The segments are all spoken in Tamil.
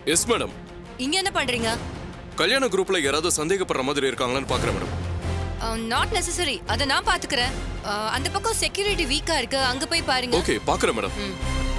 எஸ் மேடம் இங்க என்ன பண்றீங்க கல்யாண குரூப்ல யாராவது சந்தேகப்படுற மாதிரி இருக்காங்களான்னு பாக்குறேன் மேடம் நாட் நெசசரி அதை நான் பாத்துக்கிறேன் அஹ், அந்த பக்கம் செக்யூரிட்டி வீக்கா இருக்கு அங்க போய் பாருங்க ஓகே பாக்குறேன் மேடம் ம்.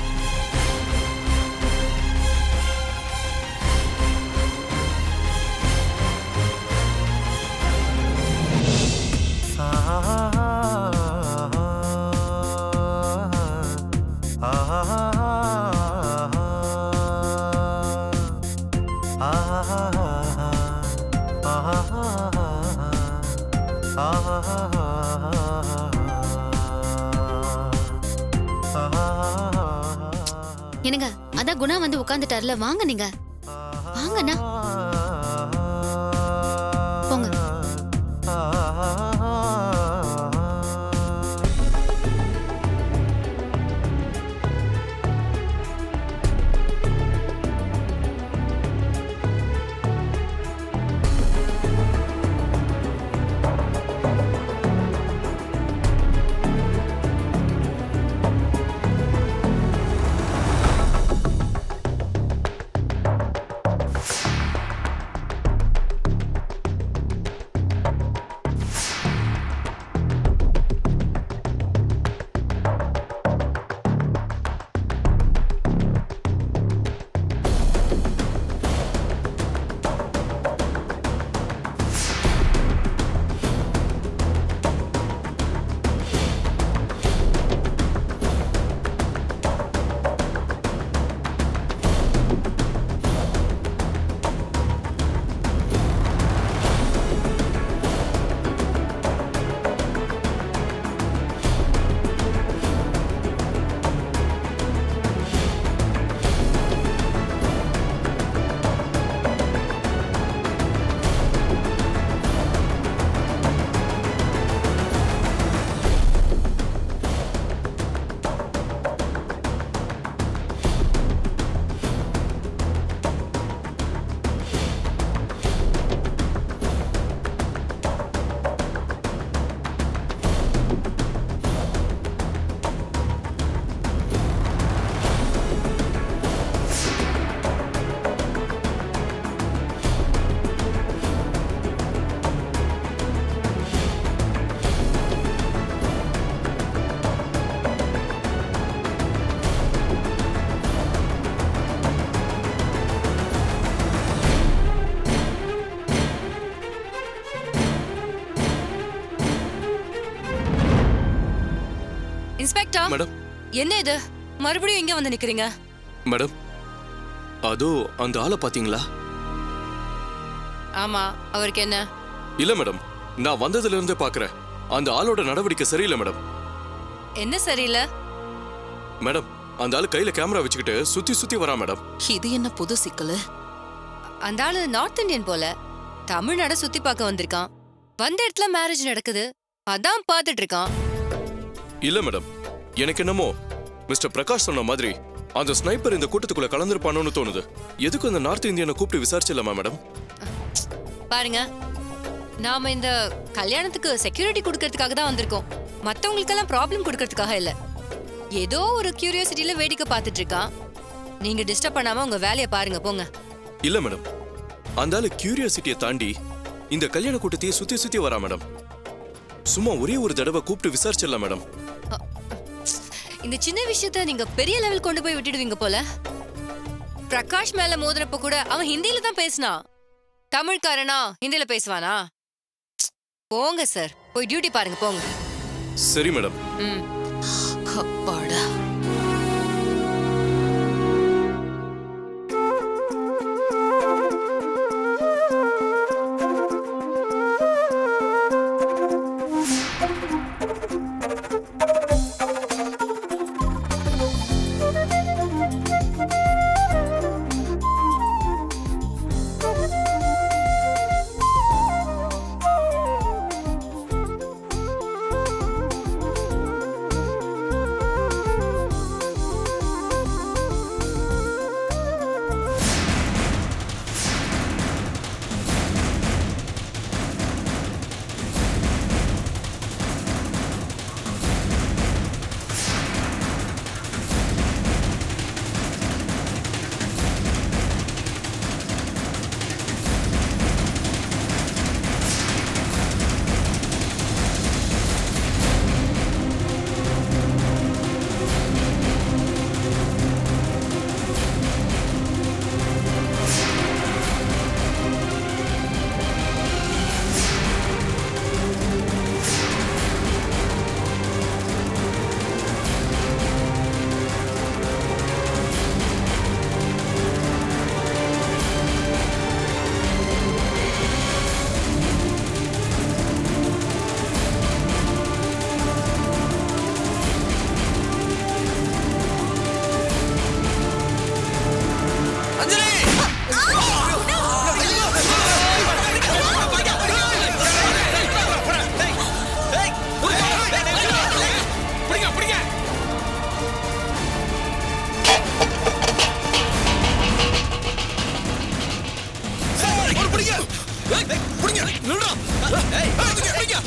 என்னங்க அதான் குணா வந்து உட்காந்துட்டார்ல வாங்க நீங்க வாங்கண்ணா போங்க இன்ஸ்பெக்டர் மேடம் என்ன இது மறுபடியும் இங்க வந்து நிக்கிறீங்க மேடம் அதோ அந்த ஆளை பாத்தீங்களா ஆமா அவருக்கு என்ன இல்ல மேடம் நான் வந்ததுல இருந்தே பாக்குறேன் அந்த ஆளோட நடவடிக்கை சரியில்லை மேடம் என்ன சரியில்லை மேடம் அந்த ஆளு கையில கேமரா வச்சுக்கிட்டு சுத்தி சுத்தி வரா மேடம் இது என்ன புது சிக்கலு அந்த ஆளு நார்த் இந்தியன் போல தமிழ்நாட சுத்தி பார்க்க வந்திருக்கான் வந்த இடத்துல மேரேஜ் நடக்குது அதான் பார்த்துட்டு இருக்கான் இல்ல மேடம் எனக்கு என்னமோ மிஸ்டர் பிரகாஷ் சொன்ன மாதிரி அந்த ஸ்னைப்பர் இந்த கூட்டத்துக்குள்ள கலந்துருப்பானோன்னு தோணுது எதுக்கு அந்த நார்த் இந்தியனை கூப்பிட்டு விசாரிச்சிடலாமா மேடம் பாருங்க நாம இந்த கல்யாணத்துக்கு செக்யூரிட்டி கொடுக்கறதுக்காக தான் வந்திருக்கோம் மத்தவங்களுக்கெல்லாம் ப்ராப்ளம் கொடுக்கறதுக்காக இல்ல ஏதோ ஒரு கியூரியாசிட்டில வேடிக்கை பார்த்துட்டு இருக்கான் நீங்க டிஸ்டர்ப் பண்ணாம உங்க வேலையை பாருங்க போங்க இல்ல மேடம் அந்த ஆளு கியூரியாசிட்டியை தாண்டி இந்த கல்யாண கூட்டத்தையே சுத்தி சுத்தி வரா மேடம் சும்மா ஒரே ஒரு தடவை கூப்பிட்டு விசாரிச்சிடலாம் மேடம் இந்த சின்ன விஷயத்த நீங்க பெரிய லெவல் கொண்டு போய் விட்டுடுவீங்க போல பிரகாஷ் மேல மோதினப்ப கூட அவன் ஹிந்தில தான் பேசினான் தமிழ்காரனா ஹிந்தில பேசுவானா போங்க சார் போய் டியூட்டி பாருங்க போங்க சரி மேடம் ம் அப்பாடா ஆ நில்றா. ஏய், பிடிங்க, பிடிங்க.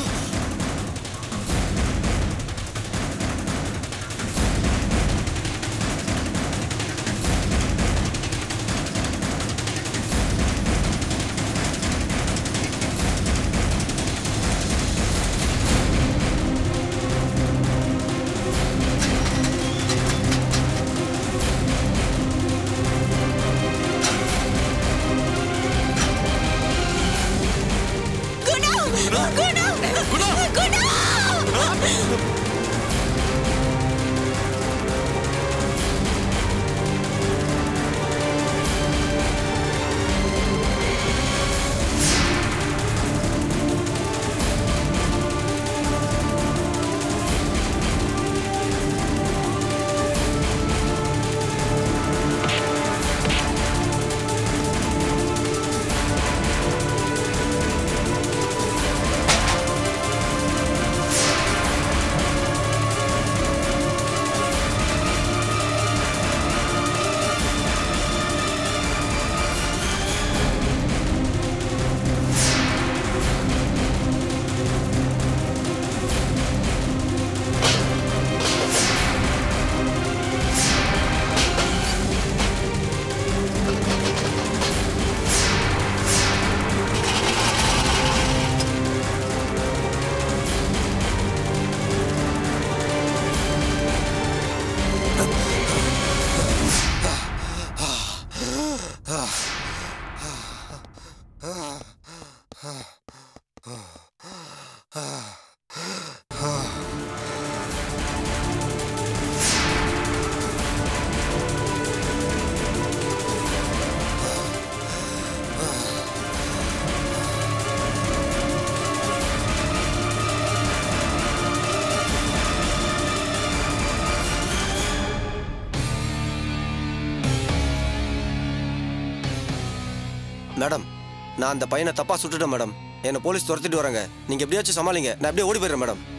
மேடம் நான் அந்த பையனை தப்பா சுட்டுட்டேன் மேடம் என்னை போலீஸ் துரத்திட்டு வராங்க நீங்க எப்படியாச்சும் சமாளிங்க நான் அப்படியே ஓடி போயிடுறேன் மேடம்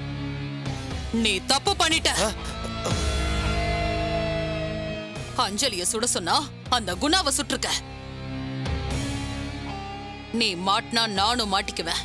நீ தப்பு பண்ணிட்ட அஞ்சலிய சுட சொன்னா அந்த குணாவை சுட்டிருக்க நீ மாட்டினா நானும் மாட்டிக்குவேன்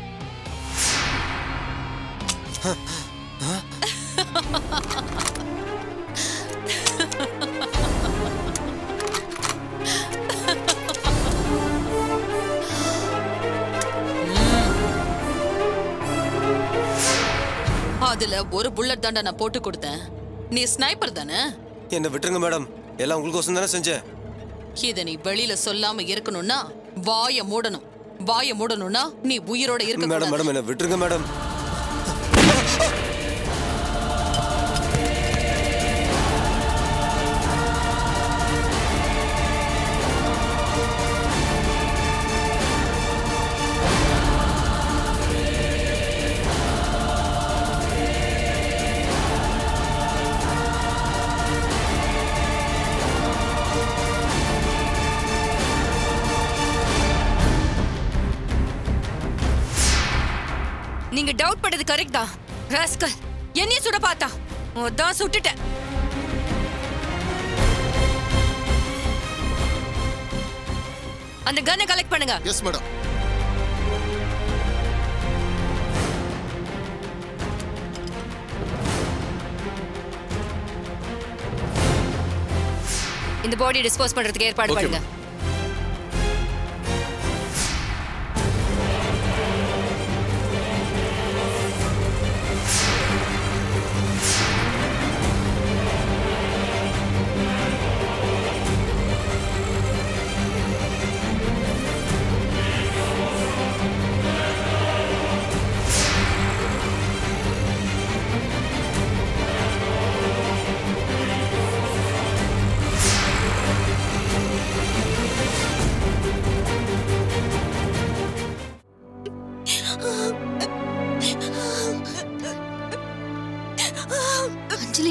அதுல ஒரு புல்லட் தாண்டா நான் போட்டு கொடுத்தேன் நீ ஸ்னைப்பர் தானே என்னை விட்டுருங்க மேடம் எல்லாம் உங்களுக்கோசம் தானே செஞ்சேன் இத நீ வெளியில சொல்லாம இருக்கணும்னா வாய மூடணும் வாய மூடணும்னா நீ உயிரோட இருக்க மேடம் கூடாது. மேடம் என்னை விட்டுருங்க மேடம் நீங்க டவுட் பட்டது கரெக்ட் தான் ராஸ்கல் என்னைய சுட பார்த்தா அதான் சுட்டுட்டேன் அந்த கன்னை கலெக்ட் பண்ணுங்க எஸ் மேடம் இந்த பாடி டிஸ்போஸ் பண்றதுக்கு ஏற்பாடு Okay, பண்ணுங்க அஞ்சலி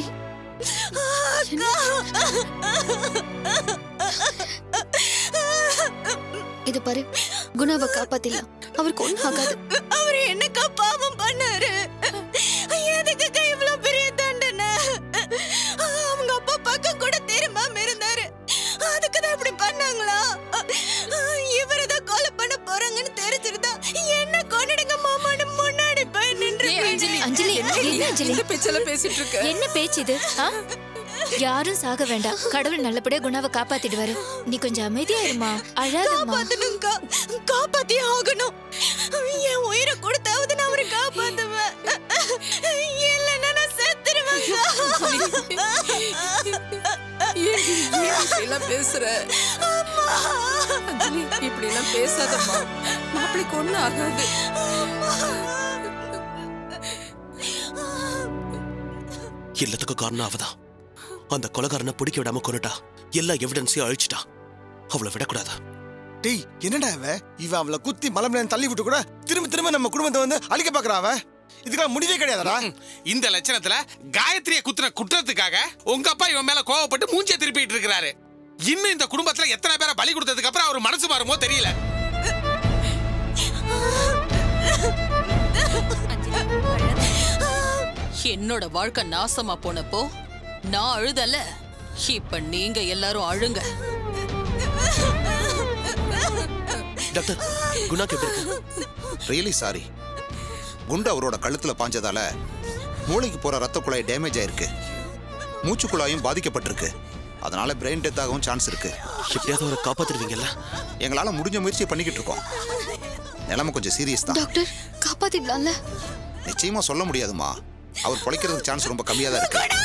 இது பாரு குணாவை காப்பாத்திடலாம் அவருக்கு ஒண்ணும் ஆகாது அவர் என்னக்கா பாவம் பண்ணாரு எதுக்குக்கா இவ்வளவு பெரிய தண்டனை அவங்க அப்பா பக்கம் கூட தெரியாம இருந்தாரு அதுக்கு தான் இப்படி பண்ணாங்களா இவரை தான் கொலை பண்ண போறாங்கன்னு தெரிஞ்சிருந்தா அஞ்சலி இந்த பேச்செல்லாம் பேசிட்டு இருக்க என்ன பேச்சு இது ஆ? யாரும் சாக வேண்டாம் கடவுள் நல்லபடியா குணாவை காப்பாத்திடுவாரு நீ கொஞ்சம் அமைதியா இருமா அழாதம்மா காப்பாத்தணும்க்கா காப்பாத்தியே ஆகணும் என் உயிரை கொடுத்தாவது நான் அவரை காப்பாத்துவேன் இல்லைன்னா நான் செத்துருவேன்க்கா ஏன் ஏன் இப்படி எல்லாம் பேசுற அஞ்சலி இப்படி எல்லாம் பேசாதம்மா மாப்பிளைக்கு ஒண்ணும் ஆகாது எல்லாத்துக்கும் காரணம் அவதான் அந்த கொலகாரனை பிடிக்க விடாம கொண்டுட்டா எல்லா எவிடன்ஸையும் அழிச்சிட்டா அவளை விடக்கூடாது டேய் என்னடா இவ இவ அவளை குத்தி மலம் தள்ளி விட்டு கூட திரும்ப திரும்ப நம்ம குடும்பத்தை வந்து அழிக்க பாக்குறா அவ இதுக்கெல்லாம் முடிவே கிடையாதுடா இந்த லட்சணத்துல காயத்ரியை குத்துற குற்றத்துக்காக உங்க அப்பா இவன் மேல கோவப்பட்டு மூஞ்சிய திருப்பிட்டு இருக்கிறாரு இன்னும் இந்த குடும்பத்துல எத்தனை பேரை பலி கொடுத்ததுக்கு அப்புறம் அவர் மனசு மாறுமோ தெரியல என்னோட வாழ்க்கை நாசமா போனப்போ நான் அழுதல இப்ப நீங்க எல்லாரும் அழுங்க டாக்டர் குணாக்கு எப்படி இருக்கு ரியலி சாரி குண்டு அவரோட கழுத்துல பாஞ்சதால மூளைக்கு போற ரத்த குழாய் டேமேஜ் ஆயிருக்கு மூச்சு குழாயும் பாதிக்கப்பட்டிருக்கு அதனால பிரெயின் டெத் ஆகவும் சான்ஸ் இருக்கு எப்படியாவது அவரை காப்பாத்திடுவீங்கல்ல எங்களால முடிஞ்ச முயற்சி பண்ணிக்கிட்டு இருக்கோம் நிலைமை கொஞ்சம் சீரியஸ் தான் டாக்டர் காப்பாத்திடலாம்ல நிச்சயமா சொல்ல முடியாதுமா அவர் பொழைக்கிறதுக்கு சான்ஸ் ரொம்ப கம்மியா தான் இருக்கு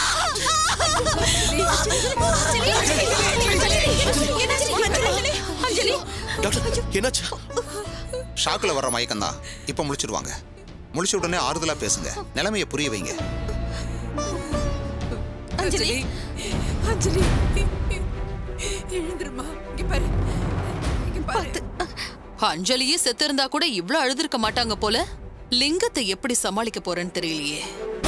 டாக்டர் என்னாச்சு ஷாக்ல வர்ற மயக்கம் தான் இப்ப முழிச்சிடுவாங்க முழிச்ச உடனே ஆறுதலா பேசுங்க நிலைமையை புரிய வைங்க அஞ்சலி அஞ்சலி எழுந்துருமா இங்க பாரு இங்க பாரு அஞ்சலியே செத்து இருந்தா கூட இவ்ளோ அழுதுருக்க மாட்டாங்க போல லிங்கத்தை எப்படி சமாளிக்க போறேன்னு தெரியலையே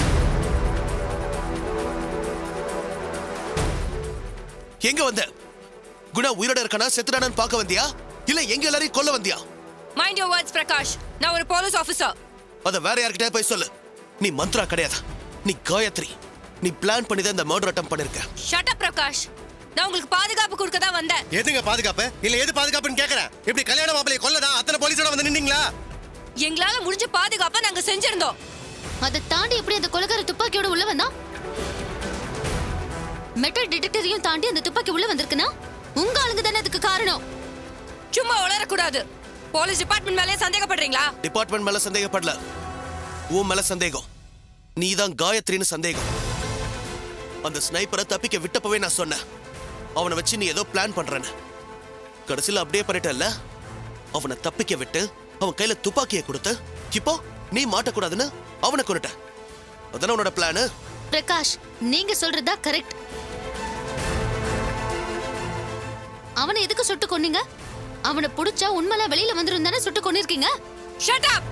எங்க வந்த குணா உயிரோட இருக்கானா செத்துடானான்னு பார்க்க வந்தியா இல்ல எங்க எல்லாரையும் கொல்ல வந்தியா மைண்ட் யோர் வேர்ட்ஸ் பிரகாஷ் நான் ஒரு போலீஸ் ஆஃபீஸர் அத வேற யார்கிட்டயா போய் சொல்லு நீ மந்த்ரா கிடையாது நீ காயத்ரி நீ பிளான் பண்ணி தான் இந்த மர்டர் அட்டம் பண்ணிருக்க ஷட் அப் பிரகாஷ் நான் உங்களுக்கு பாதுகாப்பு கொடுக்க தான் வந்தேன் எதுங்க பாதுகாப்பு இல்ல எது பாதுகாப்புன்னு கேக்குறேன் இப்படி கல்யாண மாப்பிளைய கொல்லதான் அத்தனை போலீஸோட வந்து நின்னீங்களா எங்களால முடிஞ்ச பாதுகாப்பை நாங்க செஞ்சிருந்தோம் அதை தாண்டி எப்படி அந்த கொலகார துப்பாக்கியோட உள்ள வந்தான் மெட்டல் டிடெக்டரையும் தாண்டி அந்த துப்பாக்கி உள்ள வந்திருக்குன்னா உங்க ஆளுங்க தானே அதுக்கு காரணம் சும்மா உளரக்கூடாது போலீஸ் டிபார்ட்மெண்ட் மேலே சந்தேகப்படுறீங்களா டிபார்ட்மெண்ட் மேல சந்தேகப்படல உன் மேல சந்தேகம் நீ தான் காயத்ரின்னு சந்தேகம் அந்த ஸ்னைப்பரை தப்பிக்க விட்டப்பவே நான் சொன்னேன் அவனை வச்சு நீ ஏதோ பிளான் பண்றேன்னு கடைசியில் அப்படியே பண்ணிட்டல்ல அவனை தப்பிக்க விட்டு அவன் கையில துப்பாக்கியை கொடுத்து இப்போ நீ மாட்டக்கூடாதுன்னு அவனை கொண்டுட்ட அதானே உன்னோட பிளானு பிரகாஷ் நீங்க சொல்றதா கரெக்ட் அவனை எதுக்கு சுட்டு கொன்னீங்க அவனை புடிச்சா உண்மைலாம் வெளியில வந்துரும் தானே சுட்டு கொன்னிருக்கீங்க ஷட் அப்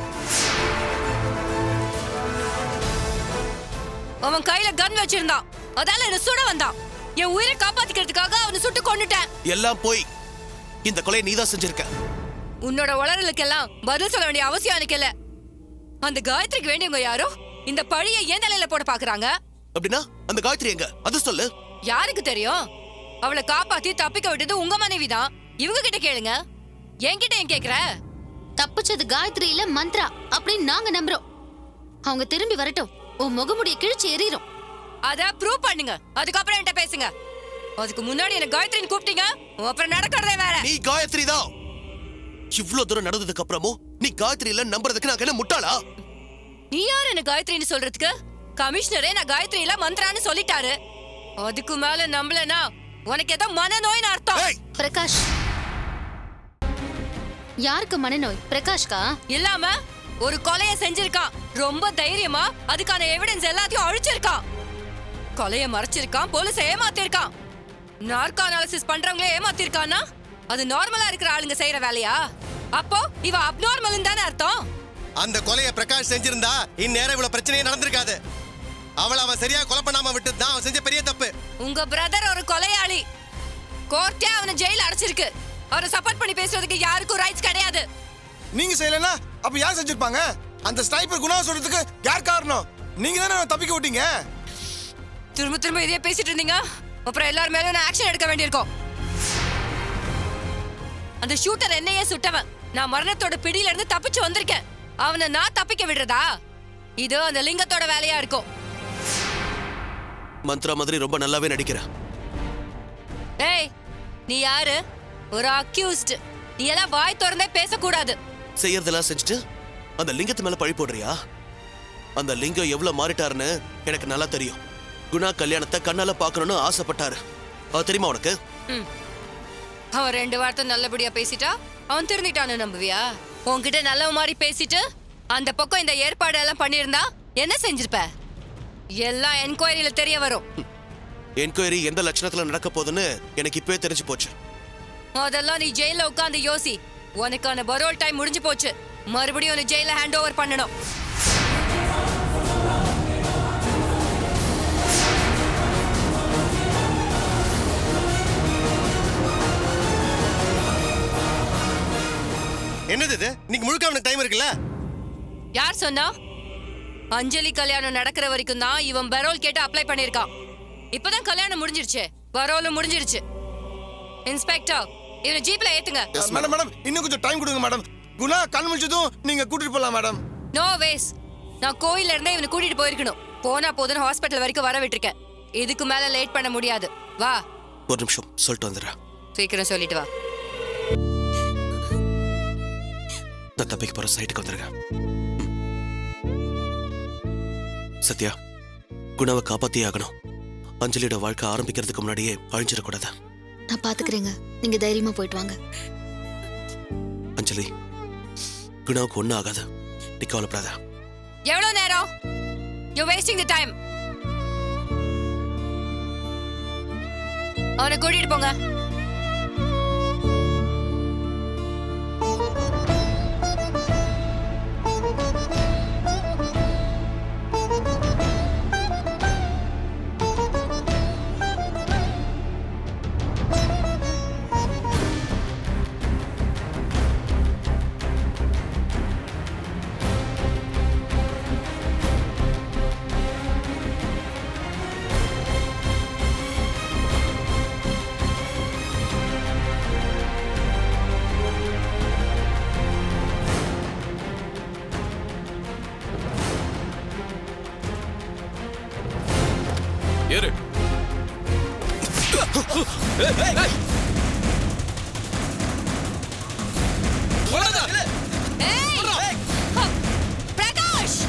அவன் கையில கன் வச்சிருந்தான் அதால என்ன சுட வந்தான் என் உயிரை காப்பாத்திக்கிறதுக்காக அவனை சுட்டு கொன்னுட்டேன் எல்லாம் போய் இந்த கொலையை நீதான் செஞ்சிருக்க உன்னோட உளறலுக்கெல்லாம் பதில் சொல்ல வேண்டிய அவசியம் எனக்கு இல்ல அந்த காயத்ரிக்கு வேண்டியவங்க யாரோ இந்த பழியை ஏன் தலையில போட பாக்குறாங்க அப்படின்னா அந்த காயத்ரி எங்க அது சொல்லு யாருக்கு தெரியும் அவளை காப்பாத்தி தப்பிக்க விட்டது உங்க மனைவிதான் இவங்க கிட்ட கேளுங்க என்கிட்ட ஏன் கேக்குற தப்பிச்சது காயத்ரி இல்ல மந்த்ரா அப்படின்னு நாங்க நம்புறோம் அவங்க திரும்பி வரட்டும் உன் முகமுடிய கிழிச்சு எறிகிறோம் அத ப்ரூவ் பண்ணுங்க அதுக்கப்புறம் என்கிட்ட பேசுங்க அதுக்கு முன்னாடி என்ன காயத்ரின்னு கூப்பிட்டீங்க அப்புறம் நடக்கிறதே வேற நீ காயத்ரி தான் இவ்ளோ தூரம் நடந்ததுக்கு அப்புறமும் நீ காயத்ரி இல்ல நம்புறதுக்கு நான் என்ன முட்டாளா நீ யார் என்ன காயத்ரின்னு சொல்றதுக்கு கமிஷனரே நான் காயத்ரி இல்ல மந்திரான்னு சொல்லிட்டாரு அதுக்கு மேல நம்பலனா உனக்கு ஏதோ மனநோய்னு அர்த்தம் பிரகாஷ் யாருக்கு மனநோய் பிரகாஷ்கா இல்லாம ஒரு கொலைய செஞ்சிருக்கான் ரொம்ப தைரியமா அதுக்கான எவிடன்ஸ் எல்லாத்தையும் அழிச்சிருக்கான் கொலைய மறைச்சிருக்கான் போலீஸ் ஏமாத்திருக்கான் நார்கோ அனாலிசிஸ் பண்றவங்களே ஏமாத்திருக்கானா அது நார்மலா இருக்கிற ஆளுங்க செய்யற வேலையா அப்போ இவ அப்நார்மல் தானே அர்த்தம் அந்த கொலையை பிரகாஷ் செஞ்சிருந்தா இந்நேரம் இவ்வளவு பிரச்சனையே நடந்திருக்காது அவளை அவன் சரியா கொலை பண்ணாம விட்டு தான் அவன் செஞ்ச பெரிய தப்பு உங்க பிரதர் ஒரு கொலையாளி கோர்ட்டே அவனை ஜெயில அடைச்சிருக்கு அவரை சப்போர்ட் பண்ணி பேசுறதுக்கு யாருக்கும் ரைட்ஸ் கிடையாது நீங்க செய்யலன்னா அப்ப யார் செஞ்சிருப்பாங்க அந்த ஸ்னைப்பர் குணா சொல்றதுக்கு யார் காரணம் நீங்க தானே அவனை தப்பிக்க விட்டீங்க திரும்ப திரும்ப இதையே பேசிட்டு இருந்தீங்க அப்புறம் எல்லாரும் மேலும் நான் ஆக்ஷன் எடுக்க வேண்டியிருக்கும் அந்த ஷூட்டர் என்னையே சுட்டவன் நான் மரணத்தோட பிடியில இருந்து தப்பிச்சு வந்திருக்கேன் அவனை நான் தப்பிக்க விடுறதா இது அந்த லிங்கத்தோட வேலையா இருக்கும் மந்த்ரா மாதிரி ரொம்ப நல்லாவே நடிக்கிற ஏய் நீ யாரு ஒரு அக்யூஸ்ட் நீ எல்லாம் வாய் திறந்தே பேசக்கூடாது செய்யறதெல்லாம் செஞ்சுட்டு அந்த லிங்கத்து மேல பழி போடுறியா அந்த லிங்கம் எவ்வளவு மாறிட்டாருன்னு எனக்கு நல்லா தெரியும் குணா கல்யாணத்தை கண்ணால பார்க்கணும்னு ஆசைப்பட்டாரு அது தெரியுமா உனக்கு ம். அவன் ரெண்டு வார்த்தை நல்லபடியா பேசிட்டா அவன் திருந்திட்டான்னு நம்புவியா உன்கிட்ட நல்ல மாதிரி பேசிட்டு அந்த பக்கம் இந்த ஏற்பாடு எல்லாம் பண்ணியிருந்தா என்ன செஞ்சிருப்ப எல்லாம் என்கொயரியில தெரிய வரும் என்கொயரி எந்த லட்சணத்துல நடக்க போகுதுன்னு எனக்கு இப்பவே தெரிஞ்சு போச்சு அதெல்லாம் நீ ஜெயில உட்காந்து யோசி உனக்கான பரோல் டைம் முடிஞ்சு போச்சு மறுபடியும் உன்னை ஜெயில ஹேண்ட் ஓவர் பண்ணணும் என்னது இது இன்னைக்கு முழுக்க அவனுக்கு டைம் இருக்குல்ல யார் சொன்னா அஞ்சலி கல்யாணம் நடக்கிற வரைக்கும் தான் இவன் பரோல் கேட்டு அப்ளை பண்ணிருக்கான் இப்பதான் கல்யாணம் முடிஞ்சிருச்சு பரோலும் முடிஞ்சிருச்சு இன்ஸ்பெக்டர் இவனை ஜீப்ல ஏத்துங்க மேடம் மேடம் இன்னும் கொஞ்சம் டைம் கொடுங்க மேடம் குணா கண் முடிச்சதும் நீங்க கூட்டிட்டு போலாம் மேடம் நோ வேஸ் நான் கோயில்ல இருந்தே இவனை கூட்டிட்டு போயிருக்கணும் போனா போதுன்னு ஹாஸ்பிட்டல் வரைக்கும் வர விட்டுருக்கேன் இதுக்கு மேல லேட் பண்ண முடியாது வா ஒரு நிமிஷம் சொல்லிட்டு வந்துடுறேன் சீக்கிரம் சொல்லிட்டு வா நான் தப்பிக்க போற சைட்டுக்கு வந்துருங்க சத்யா குணாவை காப்பாத்தியே ஆகணும் அஞ்சலியோட வாழ்க்கை ஆரம்பிக்கிறதுக்கு முன்னாடியே அழிஞ்சிடக்கூடாது நான் பாத்துக்கிறேங்க நீங்க தைரியமா போயிட்டு வாங்க அஞ்சலி குணாவுக்கு ஒன்றும் ஆகாது நீ கவலைப்படாத எவ்வளவு நேரம் யூ வேஸ்டிங் தி டைம் அவனை கூட்டிட்டு போங்க ஏறு ஏய்! ஹ! பிரகாஷ்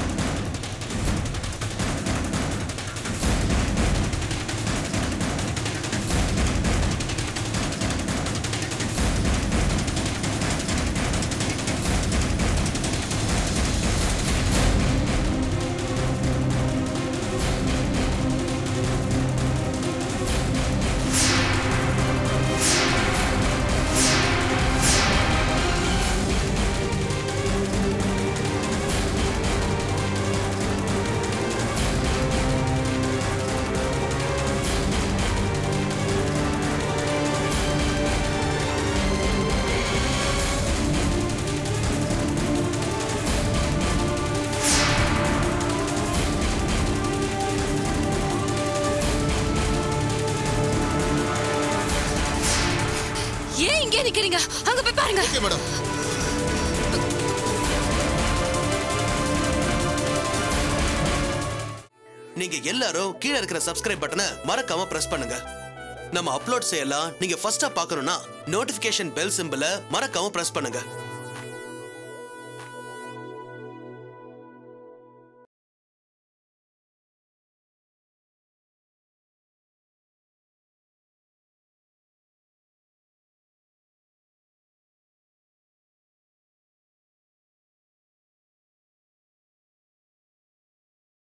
ஏன் இங்கே நிக்கிறீங்க அங்க போய் பாருங்க மேடம் நீங்க எல்லாரும் கீழே இருக்கிற சப்ஸ்கிரைப் பட்டனை மறக்காம பிரஸ் பண்ணுங்க நம்ம அப்லோட் செய்யலாம் நீங்க ஃபர்ஸ்டா பார்க்கணும்னா நோட்டிபிகேஷன் பெல் சிம்பிளை மறக்காம பிரஸ் பண்ணுங்க